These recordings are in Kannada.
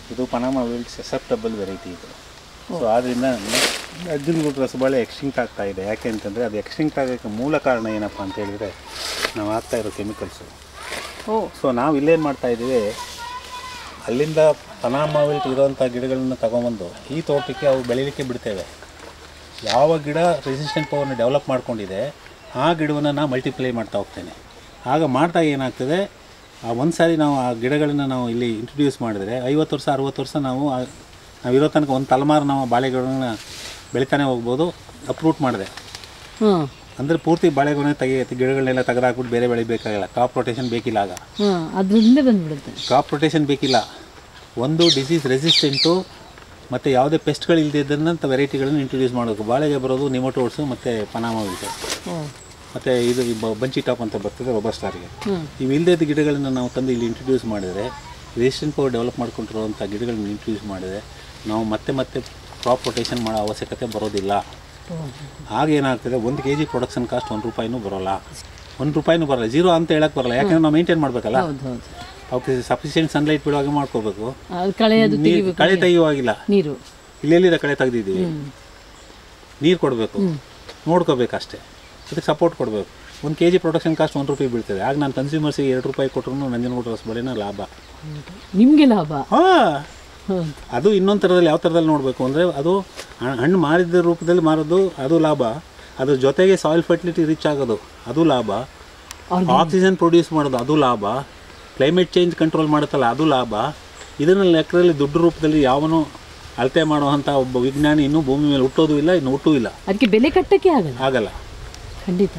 ಇದು ಪನಾಮ ವಿಲ್ಟ್ ಸೆಸೆಪ್ಟಬಲ್ ವೆರೈಟಿ ಇದು ಸೊ ಆದ್ದರಿಂದ ಅಜ್ಜನಗುಡ್ ರಸಬಾಳೆ ಎಕ್ಸ್ಟಿಂಕ್ಟ್ ಆಗ್ತಾ ಇದೆ ಯಾಕೆ ಅಂತಂದರೆ ಅದು ಎಕ್ಸ್ಟಿಂಕ್ಟ್ ಆಗೋಕ್ಕೆ ಮೂಲ ಕಾರಣ ಏನಪ್ಪ ಅಂತ ಹೇಳಿದರೆ ನಾವು ಹಾಕ್ತಾ ಇರೋ ಕೆಮಿಕಲ್ಸು ಓ ಸೊ ನಾವು ಇಲ್ಲೇನು ಮಾಡ್ತಾ ಇದ್ದೀವಿ ಅಲ್ಲಿಂದ ಪನಾಮ ವಿಲ್ಟ್ ಇರೋವಂಥ ಗಿಡಗಳನ್ನ ತಗೊಂಬಂದು ಈ ತೋಟಕ್ಕೆ ಅವು ಬೆಳೀಲಿಕ್ಕೆ ಬಿಡ್ತೇವೆ ಯಾವ ಗಿಡ ರೆಸಿಸ್ಟೆಂಟ್ ಪವರ್ನ ಡೆವಲಪ್ ಮಾಡ್ಕೊಂಡಿದೆ ಆ ಗಿಡವನ್ನು ನಾನು ಮಲ್ಟಿಪ್ಲೈ ಮಾಡ್ತಾ ಹೋಗ್ತೇನೆ ಆಗ ಮಾಡ್ದಾಗ ಏನಾಗ್ತದೆ ಆ ಒಂದು ಸಾರಿ ನಾವು ಆ ಗಿಡಗಳನ್ನು ನಾವು ಇಲ್ಲಿ ಇಂಟ್ರೊಡ್ಯೂಸ್ ಮಾಡಿದರೆ ಐವತ್ತು ವರ್ಷ ಅರುವತ್ತು ವರ್ಷ ನಾವು ಆ- ನಾವು ಇರೋ ತನಕ ಒಂದು ತಲೆಮಾರು ನಾವು ಬಾಳೆಗಿಡಗಳನ್ನ ಬೆಳಿತಾನೆ ಹೋಗ್ಬೋದು ಅಪ್ರೂಟ್ ಮಾಡಿದೆ ಹಾಂ ಅಂದರೆ ಪೂರ್ತಿ ಬಾಳೆಗೊನೆ ತೆಗಿ ಗಿಡಗಳನ್ನೆಲ್ಲ ತೆಗೆದಾಕ್ಬಿಟ್ಟು ಬೇರೆ ಬೆಳಿಬೇಕಾಗಿಲ್ಲ ಕಾಪ್ ರೊಟೇಷನ್ ಬೇಕಿಲ್ಲ ಆಗ ಹಾಂ ಅದರಿಂದ ಬಂದ್ಬಿಡುತ್ತೆ ಕ್ರಾಪ್ ರೊಟೇಷನ್ ಬೇಕಿಲ್ಲ ಒಂದು ಡಿಸೀಸ್ ರೆಸಿಸ್ಟೆಂಟು ಮತ್ತು ಯಾವುದೇ ಪೆಸ್ಟ್ಗಳು ಇಲ್ಲದಿದ್ದಂಥ ವೆರೈಟಿಗಳನ್ನು ಇಂಟ್ರೊಡ್ಯೂಸ್ ಮಾಡಬೇಕು ಬಾಳೆಗೆ ಬರೋದು ನಿಮೋಟೋಡ್ಸು ಮತ್ತು ಪನಾಮ ವಿಲ್ಟು ಓ ಮತ್ತು ಇದು ಈ ಬ- ಬಂಚಿ ಟಾಪ್ ಅಂತ ಬರ್ತದೆ ರೊಬಸ್ಟಾರ್ಗೆ ಹ್ಞೂ ಇವು ಇಲ್ಲದ ಗಿಡಗಳನ್ನು ನಾವು ತಂದು ಇಲ್ಲಿ ಇಂಟ್ರೊಡ್ಯೂಸ್ ಮಾಡಿದರೆ ರೆಸಿಸ್ಟೆಂಟ್ ಪವರ್ ಡೆವಲಪ್ ಮಾಡ್ಕೊಂಡಿರುವಂಥ ಗಿಡಗಳನ್ನ ಇಂಟ್ರೊಡ್ಯೂಸ್ ಮಾಡಿದರೆ ನಾವು ಮತ್ತೆ ಮತ್ತೆ ಕ್ರಾಪ್ ರೊಟೇಷನ್ ಮಾಡೋ ಅವಶ್ಯಕತೆ ಬರೋದಿಲ್ಲ ಆಗ ಏನಾಗ್ತದೆ ಒಂದು ಕೆ ಜಿ ಪ್ರೊಡಕ್ಷನ್ ಕಾಸ್ಟ್ ಒಂದು ರೂಪಾಯಿನೂ ಬರೋಲ್ಲ ಒಂದು ರೂಪಾಯಿನೂ ಬರಲ್ಲ ಜೀರೋ ಅಂತ ಹೇಳಕ್ಕೆ ಬರಲ್ಲ ಯಾಕಂದ್ರೆ ನಾವು ಮೇಂಟೈನ್ ಮಾಡಬೇಕಲ್ಲ ಹೌದು ಹೌದು ಅವಕ್ಕೆ ಸಫಿಷಿಯೆಂಟ್ ಸನ್ಲೈಟ್ ಬೀಳುವಾಗ ಮಾಡ್ಕೋಬೇಕು ಅದು ಕಳೆಯೋದು ನೀರು ತೆಗಿಬೇಕು ಕಳೆ ತೆಗೆಯುವಾಗಿಲ್ಲ ನೀರು ಇಲ್ಲೆಲ್ಲಿದೆ ಕಳೆ ತೆಗೆದಿದ್ದೀವಿ ಹ್ಮ್. ನೀರು ಕೊಡಬೇಕು ನೋಡ್ಕೋಬೇಕು ಅಷ್ಟೇ ಅದಕ್ಕೆ ಸಪೋರ್ಟ್ ಕೊಡಬೇಕು ಒಂದು ಕೆ ಜಿ ಪ್ರೊಡಕ್ಷನ್ ಕಾಸ್ಟ್ ಒಂದು ರೂಪಾಯಿ ಬೀಳ್ತದೆ ಆಗ ನಾನು ಕನ್ಸ್ಯೂಮರ್ಸಿಗೆ ಎರಡು ರೂಪಾಯಿ ಕೊಟ್ಟರು ನಂಜನಗೂಡ ರಸಬಾಳೆನ ಲಾಭ ನಿಮಗೆ ಲಾಭ ಹಾಂ ಹೌದು ಅದು ಇನ್ನೊಂದು ಥರದಲ್ಲಿ ಯಾವ ಥರದಲ್ಲಿ ನೋಡಬೇಕು ಅಂದರೆ ಅದು ಹ- ಹಣ್ಣು ಮಾರಿದ ರೂಪದಲ್ಲಿ ಮಾರೋದು ಅದು ಲಾಭ ಅದ್ರ ಜೊತೆಗೆ ಸಾಯಿಲ್ ಫರ್ಟಿಲಿಟಿ ರಿಚ್ ಆಗೋದು ಅದು ಲಾಭ ಆಕ್ಸಿಜನ್ ಪ್ರೊಡ್ಯೂಸ್ ಮಾಡೋದು ಅದು ಲಾಭ ಕ್ಲೈಮೇಟ್ ಚೇಂಜ್ ಕಂಟ್ರೋಲ್ ಮಾಡುತ್ತಲ್ಲ ಅದು ಲಾಭ ಇದನ್ನ ಲೆಕ್ಕದಲ್ಲಿ ದುಡ್ಡು ರೂಪದಲ್ಲಿ ಯಾವನು ಅಳತೆ ಮಾಡುವಂಥ ಒಬ್ಬ ವಿಜ್ಞಾನಿ ಇನ್ನೂ ಭೂಮಿ ಮೇಲೆ ಹುಟ್ಟೋದು ಇಲ್ಲ ಇನ್ನು ಹುಟ್ಟೂ ಇಲ್ಲ ಅದಕ್ಕೆ ಬೆಲೆ ಕಟ್ಟಕ್ಕೆ ಆಗಲ್ಲ ಆಗಲ್ಲ ಖಂಡಿತ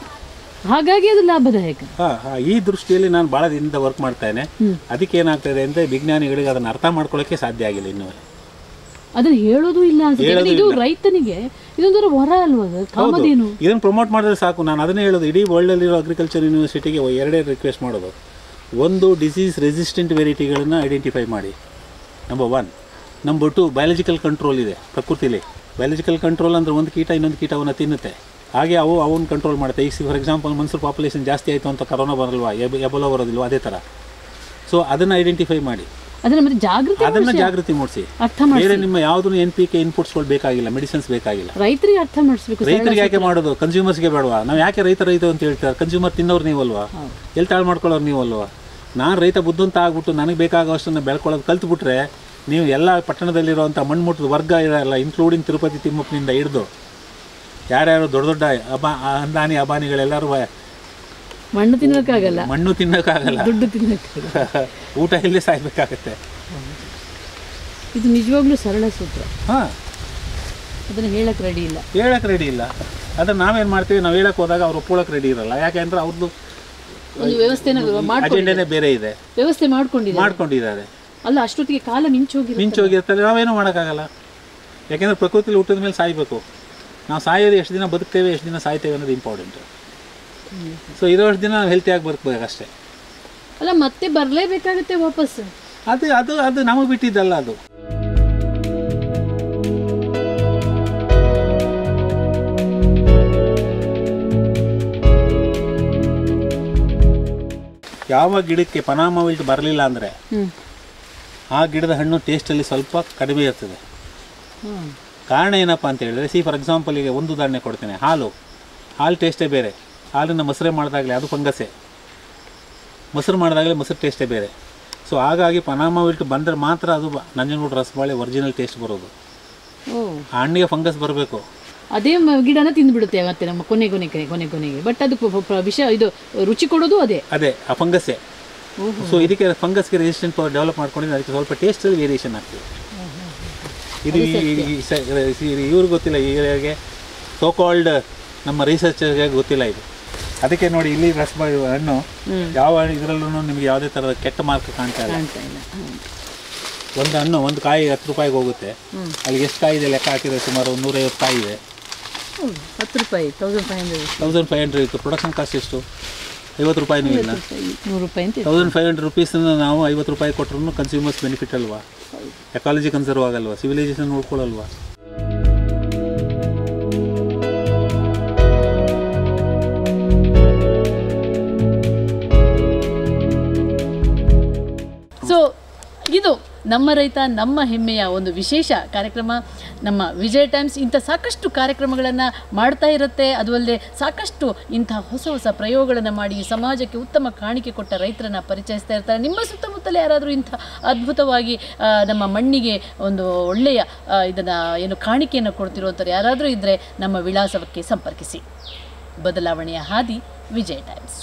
ಹಾಗಾಗಿ ಅದು ಲಾಭದಾಯಕ ಹಾ, ಹಾ, ಈ ದೃಷ್ಟಿಯಲ್ಲಿ ನಾನು ಭಾಳ ದಿನದಿಂದ ವರ್ಕ್ ಮಾಡ್ತೇನೆ ಹ್ಮ್. ಅದಕ್ಕೆ ಏನಾಗ್ತದೆ ಅಂದರೆ ವಿಜ್ಞಾನಿಗಳಿಗೆ ಅದನ್ನು ಅರ್ಥ ಮಾಡ್ಕೊಳ್ಳೋಕ್ಕೆ ಸಾಧ್ಯ ಆಗಿಲ್ಲ ಇನ್ನೂ ಅದನ್ನ ಹೇಳೋದು ಇಲ್ಲ ಅನ್ಸುತ್ತೆ ಯಾಕಂದ್ರೆ ಇದು ರೈತನಿಗೆ ಇದೊಂಥರ ವರ ಅಲ್ವಾ ಅದು? ಕಾಮಧೇನು ಇದನ್ನು ಪ್ರಮೋಟ್ ಮಾಡಿದ್ರೆ ಸಾಕು ನಾನು ಅದನ್ನೇ ಹೇಳೋದು ಇಡೀ ವರ್ಲ್ಡಲ್ಲಿರೋ ಅಗ್ರಿಕಲ್ಚರ್ ಯೂನಿವರ್ಸಿಟಿಗೆ ಎರಡೇ ರಿಕ್ವೆಸ್ಟ್ ಮಾಡೋದು ಒಂದು ಡಿಸೀಸ್ ರೆಸಿಸ್ಟೆಂಟ್ ವೆರೈಟಿಗಳನ್ನು ಐಡೆಂಟಿಫೈ ಮಾಡಿ number one number two biological control ಇದೆ ಪ್ರಕೃತಿಲಿ ಬಯಾಲಜಿಕಲ್ ಕಂಟ್ರೋಲ್ ಅಂದರೆ ಒಂದು ಕೀಟ ಇನ್ನೊಂದು ಕೀಟವನ್ನು ತಿನ್ನುತ್ತೆ ಹಾಗೆ ಅವು ಅವನ್ನ ಕಂಟ್ರೋಲ್ ಮಾಡುತ್ತೆ ಈಗ ಫಾರ್ ಎಕ್ಸಾಂಪಲ್ ಮನುಷ್ಯರ ಪಾಪ್ಯುಲೇಷನ್ ಜಾಸ್ತಿ ಆಯಿತು ಅಂತ ಕರೋನಾ ಬರಲ್ವಾ ಎಬ್ ಎಬೋಲಾ ಬರೋದಿಲ್ವಾ ಅದೇ ಥರ ಸೊ ಅದನ್ನು ಐಡೆಂಟಿಫೈ ಮಾಡಿ ಅದನ್ನ ಮತ್ತೆ ಜಾಗೃತಿ ಅದನ್ನು ಜಾಗೃತಿ ಮೂಡಿಸಿ ಅರ್ಥ ಮಾಡಿ ಬೇರೆ ನಿಮ್ಮ ಯಾವುದೂ ಎನ್ ಪಿ ಕೆ ಇನ್ಪುಟ್ಸ್ಗಳು ಬೇಕಾಗಿಲ್ಲ ಮೆಡಿಸಿನ್ಸ್ ಬೇಕಾಗಿಲ್ಲ ರೈತರಿಗೆ ಅರ್ಥ ಮಾಡಿಸ್ಬೇಕು ಸರಳ ರೈತರಿಗೆ ಯಾಕೆ ಮಾಡೋದು ಕನ್ಸ್ಯೂಮರ್ಸ್ಗೆ ಬೇಡವಾ ನಾವು ಯಾಕೆ ರೈತ ರೈತ ಅಂತ ಹೇಳ್ತಾರೆ ಕನ್ಸ್ಯೂಮರ್ ತಿನ್ನೋರು ನೀವಲ್ವಾ ಹೌದು. ಎಲ್ಲಿ ತಾಳು ಮಾಡ್ಕೊಳ್ಳೋರು ನೀವಲ್ವಾ ನಾನು ರೈತ ಬುದ್ಧಂತ ಆಗ್ಬಿಟ್ಟು ನನಗೆ ಬೇಕಾಗೋಷ್ಟನ್ನು ಬೆಳ್ಕೊಳ್ಳೋದು ಕಲ್ತ್ಬಿಟ್ರೆ ನೀವು ಎಲ್ಲ ಪಟ್ಟಣದಲ್ಲಿರುವಂಥ ಮಣ್ಮುಟ್ಟದ ವರ್ಗ ಇರಲ್ಲ ಇನ್ಕ್ಲೂಡಿಂಗ್ ತಿರುಪತಿ ತಿಮ್ಮಪ್ಪನಿಂದ ಹಿಡಿದು ಯಾರ್ಯಾರು ದೊಡ್ಡ ದೊಡ್ಡ ಅಬಾ ಅಂದಾನಿ ಅಬಾನಿಗಳೆಲ್ಲರೂ ಮಣ್ಣು ತಿನ್ನೋಕ್ಕಾಗಲ್ಲ ಮಣ್ಣು ತಿನ್ನೋಕ್ಕಾಗಲ್ಲ ದುಡ್ಡು ತಿನ್ನೋಕ್ಕಾಗಲ್ಲ ಊಟ ಇಲ್ಲೇ ಸಾಯ್ಬೇಕಾಗತ್ತೆ ಇದು ನಿಜವಾಗ್ಲೂ ಸರಳ ಸೂತ್ರ ಹಾಂ ಅದನ್ನ ಹೇಳಕ್ ರೆಡಿ ಇಲ್ಲ ಹೇಳಕ್ಕೆ ರೆಡಿ ಇಲ್ಲ ಅದನ್ನು ನಾವೇನು ಮಾಡ್ತೀವಿ ನಾವು ಹೇಳಕ್ಕೆ ಹೋದಾಗ ಅವ್ರು ಒಪ್ಕೊಳ್ಳೋಕೆ ರೆಡಿ ಇರಲ್ಲ ಯಾಕೆ ಅಂದರೆ ಅವ್ರದ್ದು ಒಂದು ವ್ಯವಸ್ಥೆನ ಮಾಡ್ಕೊಂಡು ಅಜೆಂಡನೇ ಬೇರೆ ಇದೆ ವ್ಯವಸ್ಥೆ ಮಾಡ್ಕೊಂಡಿದ್ದಾರೆ ಮಾಡ್ಕೊಂಡಿದ್ದಾರೆ ಅಲ್ಲ ಅಷ್ಟೊತ್ತಿಗೆ ಕಾಲ ಮಿಂಚೋಗಿರುತ್ತೆ ಮಿಂಚೋಗಿರ್ತಾರೆ ನಾವೇನು ಮಾಡೋಕ್ಕಾಗಲ್ಲ ಯಾಕೆಂದರೆ ಪ್ರಕೃತಿಲಿ ಹುಟ್ಟಿದ ಮೇಲೆ ಸಾಯಬೇಕು ನಾವು ಸಾಯೋದು ಎಷ್ಟು ದಿನ ಬದುಕ್ತೇವೆ ಎಷ್ಟು ದಿನ ಸಾಯ್ತೇವೆ ಅನ್ನೋದು ಇಂಪಾರ್ಟೆಂಟು ಸೊ ಇರೋಷ್ಟು ದಿನ ನಾವು ಹೆಲ್ತಿಯಾಗಿ ಬದುಕಬೇಕು ಅಷ್ಟೇ ಅಲ್ಲ ಮತ್ತೆ ಬರ್ಲೇಬೇಕಾಗುತ್ತೆ ವಾಪಸ್ ಅದು ಅದು ಅದು ನಮಗೆ ಬಿಟ್ಟಿದ್ದಲ್ಲ ಅದು ಯಾವ ಗಿಡಕ್ಕೆ ಪನಾಮ ವಿಲ್ಟ್ ಬರಲಿಲ್ಲ ಅಂದರೆ ಹ್ಮ್ ಆ ಗಿಡದ ಹಣ್ಣು ಟೇಸ್ಟಲ್ಲಿ ಸ್ವಲ್ಪ ಕಡಿಮೆ ಇರ್ತದೆ ಹ್ಮ್ ಕಾರಣ ಏನಪ್ಪ ಅಂತ ಹೇಳಿದ್ರೆ ಸಿ ಫಾರ್ ಎಕ್ಸಾಂಪಲ್ ಈಗ ಒಂದು ಉದಾಹರಣೆ ಕೊಡ್ತೇನೆ ಹಾಲು ಹಾಲು ಟೇಸ್ಟೇ ಬೇರೆ ಹಾಲನ್ನು ಮೊಸರೆ ಮಾಡಿದಾಗಲೇ ಅದು ಫಂಗಸ್ಸೇ ಮೊಸರು ಮಾಡಿದಾಗಲೇ ಮೊಸರು ಟೇಸ್ಟೇ ಬೇರೆ ಸೊ ಹಾಗಾಗಿ ಪನಾಮ ವಿಲ್ಟ್ ಬಂದರೆ ಮಾತ್ರ ಅದು ಬ- ನಂಜನಗೂಡು ರಸಬಾಳೆ ಒರಿಜಿನಲ್ ಟೇಸ್ಟ್ ಬರೋದು ಓ ಆ ಹಣ್ಣಿಗೆ ಫಂಗಸ್ ಬರಬೇಕು ಅದೇ ಮ- ಗಿಡನ ತಿಂದ್ಬಿಡುತ್ತೆ ಮತ್ತೆ ನಮ್ಮ ಕೊನೆ ಕೊನೆ ಕೊನೆ ಕೊನೆಗೆ ಬಟ್ ಅದು ಪ- ಪ- ವಿಷ ಇದು ರುಚಿ ಕೊಡೋದು ಅದೇ ಅದೇ ಆ ಫಂಗಸ್ಸೇ ಓಹೋ ಸೊ ಇದಕ್ಕೆ ಫಂಗಸ್ಗೆ ರೆಸಿಸ್ಟೆಂಟ್ ಪವರ್ ಡೆವಲಪ್ ಮಾಡ್ಕೊಂಡಿದ್ದು ಅದಕ್ಕೆ ಸ್ವಲ್ಪ ಟೇಸ್ಟಲ್ಲಿ ವೇರಿಯೇಷನ್ ಆಗ್ತದೆ ಇದು ಇವ್ರಿಗೆ ಗೊತ್ತಿಲ್ಲ ಇವರಿಗೆ ಸೋ ಕಾಲ್ಡ್ ನಮ್ಮ ರಿಸರ್ಚರ್ಗೆ ಗೊತ್ತಿಲ್ಲ ಇದು ಅದಕ್ಕೆ ನೋಡಿ ಇಲ್ಲಿ ರಸಬಾಳೆ ಹಣ್ಣು ಹ್ಮ್ ಯಾವ ಇದರಲ್ಲೂ ನಿಮಗೆ ಯಾವುದೇ ಥರದ ಕೆಟ್ಟ ಮಾರ್ಕ್ ಕಾಣ್ತಾ ಇಲ್ಲ ಕಾಣ್ತಾ ಇಲ್ಲ ಹ್ಮ್. ಒಂದು ಹಣ್ಣು ಒಂದು ಕಾಯಿ ಹತ್ತು ರೂಪಾಯಿಗೆ ಹೋಗುತ್ತೆ ಹ್ಮ್. ಅಲ್ಲಿ ಎಷ್ಟು ಕಾಯಿ ಇದೆ ಲೆಕ್ಕ ಹಾಕಿದ್ರೆ ಸುಮಾರು ಒಂದು ನೂರೈವತ್ತು ಕಾಯಿ ಇದೆ ಹೌದು ಹತ್ತು ರೂಪಾಯಿ thousand five hundred thousand five hundred ಇತ್ತು ಪ್ರೊಡಕ್ಷನ್ ಕಾಸ್ಟ್ ಎಷ್ಟು ಐವತ್ತು ರೂಪಾಯಿನೂ ಇಲ್ಲ ನೂರು ರೂಪಾಯಿ ಅಂತ ಇದೆ. ತೌಸಂಡ್ ಫೈವ್ ಹಂಡ್ರೆಡ್ ರುಪೀಸನ್ನು ನಾವು ಐವತ್ತು ರೂಪಾಯಿ ಕೊಟ್ಟರು ಕನ್ಸ್ಯೂಮರ್ಸ್ ಬೆನಿಫಿಟ್ ಅಲ್ವಾ ಎಕಾಲಜಿ ಕನ್ಸರ್ವ್ ಆಗಲ್ವಾ ಸಿವಿಲೈಸೇಷನ್ ನೋಡ್ಕೊಳ್ಳಲ್ವಾ ಸೊ ಇದು ನಮ್ಮ ರೈತ ನಮ್ಮ ಹೆಮ್ಮೆಯ ಒಂದು ವಿಶೇಷ ಕಾರ್ಯಕ್ರಮ ನಮ್ಮ ವಿಜಯ್ ಟೈಮ್ಸ್ ಇಂಥ ಸಾಕಷ್ಟು ಕಾರ್ಯಕ್ರಮಗಳನ್ನು ಮಾಡ್ತಾ ಇರುತ್ತೆ ಅದು ಅಲ್ಲದೆ ಸಾಕಷ್ಟು ಇಂಥ ಹೊಸ ಹೊಸ ಪ್ರಯೋಗಗಳನ್ನು ಮಾಡಿ ಸಮಾಜಕ್ಕೆ ಉತ್ತಮ ಕಾಣಿಕೆ ಕೊಟ್ಟ ರೈತರನ್ನು ಪರಿಚಯಿಸ್ತಾ ಇರ್ತಾರೆ ನಿಮ್ಮ ಸುತ್ತಮುತ್ತಲೇ ಯಾರಾದರೂ ಇಂಥ ಅದ್ಭುತವಾಗಿ ಆ, ನಮ್ಮ ಮಣ್ಣಿಗೆ ಒಂದು ಒಳ್ಳೆಯ ಇದನ್ನು ಏನು ಕಾಣಿಕೆಯನ್ನು ಕೊಡ್ತಿರುವಂಥವ್ರು ಯಾರಾದರೂ ಇದ್ದರೆ ನಮ್ಮ ವಿಳಾಸಕ್ಕೆ ಸಂಪರ್ಕಿಸಿ ಬದಲಾವಣೆಯ ಹಾದಿ ವಿಜಯ್ ಟೈಮ್ಸ್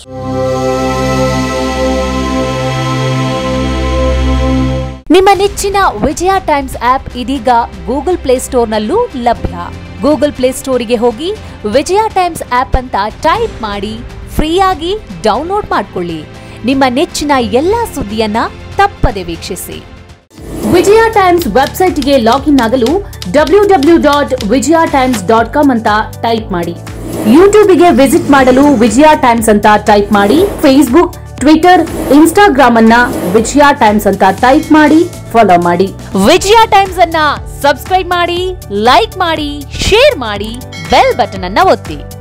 ನಿಮ್ಮ ನೆಚ್ಚಿನ ವಿಜಯ ಟೈಮ್ಸ್ ಆಪ್ ಇದೀಗ ಗೂಗಲ್ ಪ್ಲೇಸ್ಟೋರ್ನಲ್ಲೂ ಲಭ್ಯ ಗೂಗಲ್ ಪ್ಲೇಸ್ಟೋರಿಗೆ ಹೋಗಿ ವಿಜಯ ಟೈಮ್ಸ್ ಆಪ್ ಅಂತ ಟೈಪ್ ಮಾಡಿ ಫ್ರೀಯಾಗಿ ಡೌನ್ಲೋಡ್ ಮಾಡಿಕೊಳ್ಳಿ ನಿಮ್ಮ ನೆಚ್ಚಿನ ಎಲ್ಲಾ ಸುದ್ದಿಯನ್ನ ತಪ್ಪದೆ ವೀಕ್ಷಿಸಿ ವಿಜಯ ಟೈಮ್ಸ್ ವೆಬ್ಸೈಟ್ಗೆ ಲಾಗಿನ್ ಆಗಲು W W dot Vijaya times dot com ಅಂತ ಟೈಪ್ ಮಾಡಿ ಯೂಟ್ಯೂಬ್ಗೆ ವಿಸಿಟ್ ಮಾಡಲು ವಿಜಯ ಟೈಮ್ಸ್ ಅಂತ ಟೈಪ್ ಮಾಡಿ ಫೇಸ್ಬುಕ್ ಟ್ವಿಟರ್ ಇನ್ಸ್ಟಾಗ್ರಾಮ್ ಅನ್ನ ವಿಜಯ ಟೈಮ್ಸ್ ಅಂತ ಟೈಪ್ ಮಾಡಿ ಫಾಲೋ ಮಾಡಿ ವಿಜಯ ಟೈಮ್ಸ್ ಅನ್ನ ಸಬ್ಸ್ಕ್ರೈಬ್ ಮಾಡಿ ಲೈಕ್ ಮಾಡಿ ಶೇರ್ ಮಾಡಿ ಬೆಲ್ ಬಟನ್ ಅನ್ನ ಒತ್ತಿ